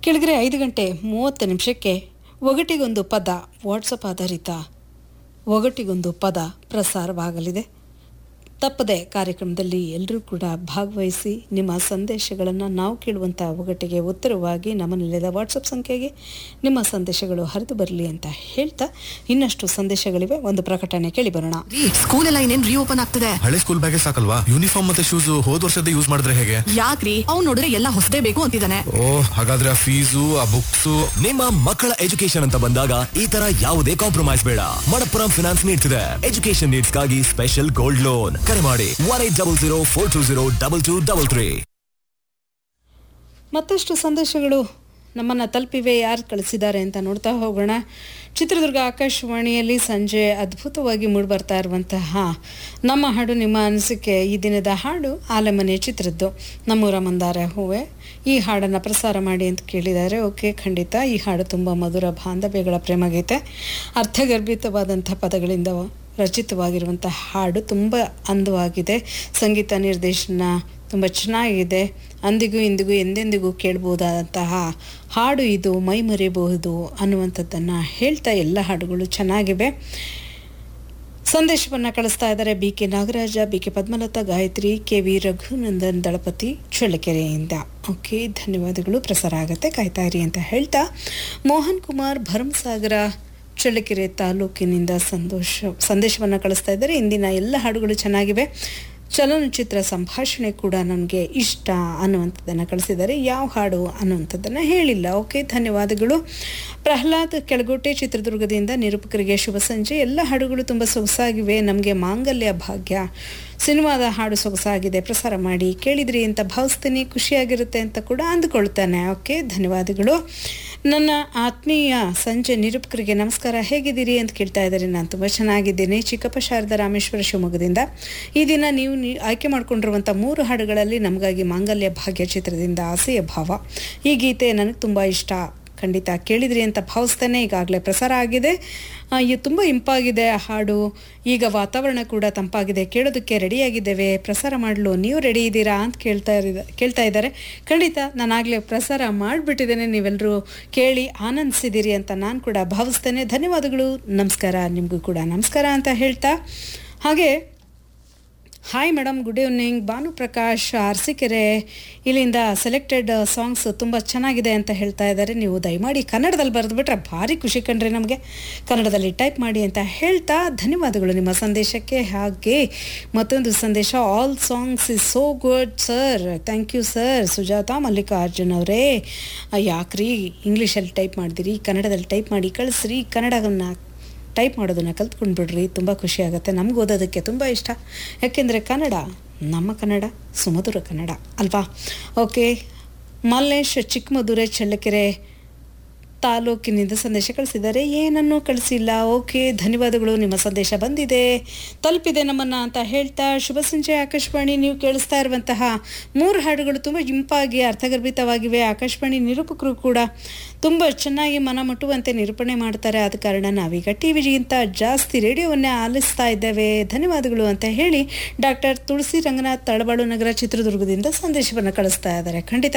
ಕೆಳಗರೆ ಐದು ಗಂಟೆ ಮೂವತ್ತು ನಿಮಿಷಕ್ಕೆ ಒಗಟಿಗೊಂದು ಪದ ವಾಟ್ಸಪ್ ಆಧಾರಿತ ಒಗಟಿಗೊಂದು ಪದ ಪ್ರಸಾರವಾಗಲಿದೆ ತಪ್ಪದೆ ಕಾರ್ಯಕ್ರಮದಲ್ಲಿ ಎಲ್ಲರೂ ಕೂಡ ಭಾಗವಹಿಸಿ ನಿಮ್ಮ ಸಂದೇಶಗಳನ್ನು ನಾವು ಕೇಳುವಂಥ ಒಗಟಿಗೆ ಉತ್ತರವಾಗಿ ನಮ್ಮ ನಿಲಯದ ವಾಟ್ಸಪ್ ಸಂಖ್ಯೆಗೆ ನಿಮ್ಮ ಸಂದೇಶಗಳು ಹರಿದು ಬರಲಿ ಅಂತ ಹೇಳ್ತಾ ಇನ್ನಷ್ಟು ಸಂದೇಶಗಳಿವೆ ಒಂದು ಪ್ರಕಟಣೆ ಕೇಳಿ ಬರೋಣ ರೀ ಸ್ಕೂಲ್ ಎಲ್ಲ ಇನ್ನೇನ್ ರೀಓಪನ್ ಆಗ್ತದೆ ಹಳೆ ಸ್ಕೂಲ್ ಬ್ಯಾಗೆ ಸಾಕಲ್ವಾ ಯೂನಿಫಾರ್ಮ್ ಮತ್ತೆ ಶೂಸ್ ಹೋದ್ ವರ್ಷದ ಯೂಸ್ ಮಾಡಿದ್ರೆ ಹೇಗೆ ಯಾಕ್ರಿ ಅವ್ನು ನೋಡಿದ್ರೆ ಎಲ್ಲ ಹೊಸದೇ ಬೇಕು ಅಂತಿದ್ದಾನೆ ಓ ಹಾಗಾದ್ರೆ ಆ ಫೀಸು ಆ ಬುಕ್ಸ್ ನಿಮ್ಮ ಮಕ್ಕಳ ಎಜುಕೇಶನ್ ಅಂತ ಬಂದಾಗ ಈ ತರ ಯಾವುದೇ ಕಾಂಪ್ರಮೈಸ್ ಬೇಡ ಮಣಪ್ಪುರಂ ಫಿನಾನ್ಸ್ ನೀಡ್ತಿದೆ ಎಜುಕೇಶನ್ ನೀಡ್ಸ್ ಗಾಗಿ ಸ್ಪೆಷಲ್ ಗೋಲ್ಡ್ ಲೋನ್ ಕರೆ ಮಾಡಿ one eight double zero four two zero double two double three ಮತ್ತಷ್ಟು ಸಂದೇಶಗಳು ನಮ್ಮನ್ನು ತಲುಪಿವೆ ಯಾರು ಕಳಿಸಿದ್ದಾರೆ ಅಂತ ನೋಡ್ತಾ ಹೋಗೋಣ ಚಿತ್ರದುರ್ಗ ಆಕಾಶವಾಣಿಯಲ್ಲಿ ಸಂಜೆ ಅದ್ಭುತವಾಗಿ ಮೂಡಿಬರ್ತಾ ಇರುವಂತಹ ನಮ್ಮ ಹಾಡು ನಿಮ್ಮ ಅನಿಸಿಕೆ ಈ ದಿನದ ಹಾಡು ಆಲೆಮನೆ ಚಿತ್ರದ್ದು ನಮ್ಮೂರ ಮಂದಾರ ಹೂವೆ ಈ ಹಾಡನ್ನು ಪ್ರಸಾರ ಮಾಡಿ ಅಂತ ಕೇಳಿದ್ದಾರೆ ಓಕೆ ಖಂಡಿತ ಈ ಹಾಡು ತುಂಬ ಮಧುರ ಬಾಂಧವ್ಯಗಳ ಪ್ರೇಮಗೀತೆ ಅರ್ಥಗರ್ಭಿತವಾದಂಥ ಪದಗಳಿಂದ ರಚಿತವಾಗಿರುವಂಥ ಹಾಡು ತುಂಬ ಅಂದವಾಗಿದೆ ಸಂಗೀತ ನಿರ್ದೇಶನ ತುಂಬ ಚೆನ್ನಾಗಿದೆ ಅಂದಿಗೂ ಇಂದಿಗೂ ಎಂದೆಂದಿಗೂ ಕೇಳ್ಬೋದಾದಂತಹ ಹಾಡು ಇದು ಮೈ ಮರೆಯಬಹುದು ಅನ್ನುವಂಥದ್ದನ್ನು ಹೇಳ್ತಾ ಎಲ್ಲ ಹಾಡುಗಳು ಚೆನ್ನಾಗಿವೆ ಸಂದೇಶವನ್ನು ಕಳಿಸ್ತಾ ಇದ್ದಾರೆ ಬಿ ಕೆ ನಾಗರಾಜ ಬಿ ಕೆ ಪದ್ಮಲತಾ ಗಾಯತ್ರಿ ಕೆ ವಿ ರಘುನಂದನ್ ದಳಪತಿ ಚಳ್ಳಕೆರೆಯಿಂದ ಓಕೆ ಧನ್ಯವಾದಗಳು ಪ್ರಸಾರ ಆಗುತ್ತೆ ಕಾಯ್ತಾ ಇರಿ ಅಂತ ಹೇಳ್ತಾ ಮೋಹನ್ ಕುಮಾರ್ ಭರಮಸಾಗರ ಚಳ್ಳಕೆರೆ ತಾಲೂಕಿನಿಂದ ಸಂತೋಷ ಸಂದೇಶವನ್ನು ಕಳಿಸ್ತಾ ಇದ್ದಾರೆ ಇಂದಿನ ಎಲ್ಲ ಹಾಡುಗಳು ಚೆನ್ನಾಗಿವೆ ಚಲನಚಿತ್ರ ಸಂಭಾಷಣೆ ಕೂಡ ನನಗೆ ಇಷ್ಟ ಅನ್ನುವಂಥದ್ದನ್ನು ಕಳಿಸಿದ್ದಾರೆ ಯಾವ ಹಾಡು ಅನ್ನುವಂಥದ್ದನ್ನು ಹೇಳಿಲ್ಲ ಓಕೆ ಧನ್ಯವಾದಗಳು ಪ್ರಹ್ಲಾದ್ ಕೆಳಗೋಟೆ ಚಿತ್ರದುರ್ಗದಿಂದ ನಿರೂಪಕರಿಗೆ ಶುಭ ಸಂಜೆ ಎಲ್ಲ ಹಾಡುಗಳು ತುಂಬ ಸೊಗಸಾಗಿವೆ ನಮಗೆ ಮಾಂಗಲ್ಯ ಭಾಗ್ಯ ಸಿನಿಮಾದ ಹಾಡು ಸೊಗಸಾಗಿದೆ ಪ್ರಸಾರ ಮಾಡಿ ಕೇಳಿದ್ರಿ ಅಂತ ಭಾವಿಸ್ತೀನಿ ಖುಷಿಯಾಗಿರುತ್ತೆ ಅಂತ ಕೂಡ ಅಂದುಕೊಳ್ತಾನೆ ಓಕೆ ಧನ್ಯವಾದಗಳು ನನ್ನ ಆತ್ಮೀಯ ಸಂಜೆ ನಿರೂಪಕರಿಗೆ ನಮಸ್ಕಾರ ಹೇಗಿದ್ದೀರಿ ಅಂತ ಕೇಳ್ತಾ ಇದ್ದಾರೆ ನಾನು ತುಂಬ ಚೆನ್ನಾಗಿದ್ದೀನಿ ಚಿಕ್ಕಪ್ಪ ಶಾರದಾ ರಾಮೇಶ್ವರ ಶಿವಮೊಗ್ಗದಿಂದ ಈ ದಿನ ನೀವು ನೀ- ಆಯ್ಕೆ ಮಾಡ್ಕೊಂಡಿರುವಂಥ ಮೂರು ಹಾಡುಗಳಲ್ಲಿ ನಮಗಾಗಿ ಮಾಂಗಲ್ಯ ಭಾಗ್ಯ ಚಿತ್ರದಿಂದ ಆಸೆಯ ಭಾವ ಈ ಗೀತೆ ನನಗೆ ತುಂಬ ಇಷ್ಟ ಖಂಡಿತ ಕೇಳಿದ್ರಿ ಅಂತ ಭಾವಿಸ್ತೇನೆ ಈಗಾಗಲೇ ಪ್ರಸಾರ ಆಗಿದೆ ಆ, ಇದು ತುಂಬ ಇಂಪಾಗಿದೆ ಆ ಹಾಡು ಈಗ ವಾತಾವರಣ ಕೂಡ ತಂಪಾಗಿದೆ ಕೇಳೋದಕ್ಕೆ ರೆಡಿಯಾಗಿದ್ದೇವೆ ಪ್ರಸಾರ ಮಾಡಲು ನೀವು ರೆಡಿ ಇದ್ದೀರಾ ಅಂತ ಕೇಳ್ತಾ ಇರಿದ ಕೇಳ್ತಾ ಇದ್ದಾರೆ ಖಂಡಿತ ನಾನಾಗಲೇ ಪ್ರಸಾರ ಮಾಡಿಬಿಟ್ಟಿದ್ದೇನೆ ನೀವೆಲ್ಲರೂ ಕೇಳಿ ಆನಂದಿಸಿದ್ದೀರಿ ಅಂತ ನಾನು ಕೂಡ ಭಾವಿಸ್ತೇನೆ ಧನ್ಯವಾದಗಳು ನಮಸ್ಕಾರ ನಿಮಗೂ ಕೂಡ ನಮಸ್ಕಾರ ಅಂತ ಹೇಳ್ತಾ ಹಾಗೆ hi madam good evening Bhanu Prakash Arsikere ಇಲ್ಲಿಂದ ಸೆಲೆಕ್ಟೆಡ್ ಸಾಂಗ್ಸ್ ತುಂಬ ಚೆನ್ನಾಗಿದೆ ಅಂತ ಹೇಳ್ತಾ ಇದ್ದಾರೆ ನೀವು ದಯಮಾಡಿ ಕನ್ನಡದಲ್ಲಿ ಬರೆದುಬಿಟ್ರೆ ಭಾರಿ ಖುಷಿ ಕಂಡ್ರೆ ನಮಗೆ ಕನ್ನಡದಲ್ಲಿ ಟೈಪ್ ಮಾಡಿ ಅಂತ ಹೇಳ್ತಾ ಧನ್ಯವಾದಗಳು ನಿಮ್ಮ ಸಂದೇಶಕ್ಕೆ ಹಾಗೆ ಮತ್ತೊಂದು ಸಂದೇಶ all songs is so good sir thank you sir Sujatha Mallikarjun ಅವರೇ ಯಾಕ್ರಿ ಇಂಗ್ಲೀಷಲ್ಲಿ ಟೈಪ್ ಮಾಡಿದಿರಿ ಕನ್ನಡದಲ್ಲಿ ಟೈಪ್ ಮಾಡಿ ಕಳಿಸ್ರಿ ಕನ್ನಡವನ್ನು ಟೈಪ್ ಮಾಡೋದನ್ನು ಕಲ್ತ್ಕೊಂಡು ಬಿಡ್ರಿ ತುಂಬ ಖುಷಿ ಆಗುತ್ತೆ ನಮ್ಗೆ ಓದೋದಕ್ಕೆ ತುಂಬ ಇಷ್ಟ ಯಾಕೆಂದರೆ ಕನ್ನಡ ನಮ್ಮ ಕನ್ನಡ ಸುಮಧುರ ಕನ್ನಡ ಅಲ್ವಾ ಓಕೆ ಮಲ್ಲೇಶ್ ಚಿಕ್ಕಮಧುರೆ ಚಳ್ಳಕೆರೆ ತಾಲೂಕಿನಿಂದ ಸಂದೇಶ ಕಳಿಸಿದ್ದಾರೆ ಏನನ್ನೂ ಕಳಿಸಿಲ್ಲ ಓಕೆ ಧನ್ಯವಾದಗಳು ನಿಮ್ಮ ಸಂದೇಶ ಬಂದಿದೆ ತಲುಪಿದೆ ನಮ್ಮನ್ನು ಅಂತ ಹೇಳ್ತಾ ಶುಭ ಸಂಜೆ ಆಕಾಶವಾಣಿ ನೀವು ಕೇಳಿಸ್ತಾ ಇರುವಂತಹ ಮೂರು ಹಾಡುಗಳು ತುಂಬ ಇಂಪಾಗಿ ಅರ್ಥಗರ್ಭಿತವಾಗಿವೆ ಆಕಾಶವಾಣಿ ನಿರೂಪಕರು ಕೂಡ ತುಂಬ ಚೆನ್ನಾಗಿ ಮನ ಮುಟ್ಟುವಂತೆ ನಿರೂಪಣೆ ಮಾಡ್ತಾರೆ ಆದ ಕಾರಣ ನಾವೀಗ ಟಿ ವಿಗಿಂತ ಜಾಸ್ತಿ ರೇಡಿಯೋವನ್ನೇ ಆಲಿಸ್ತಾ ಇದ್ದೇವೆ ಧನ್ಯವಾದಗಳು ಅಂತ ಹೇಳಿ ಡಾಕ್ಟರ್ ತುಳಸಿ ರಂಗನಾಥ್ ತಳಬಾಳು ನಗರ ಚಿತ್ರದುರ್ಗದಿಂದ ಸಂದೇಶವನ್ನು ಕಳಿಸ್ತಾ ಇದ್ದಾರೆ ಖಂಡಿತ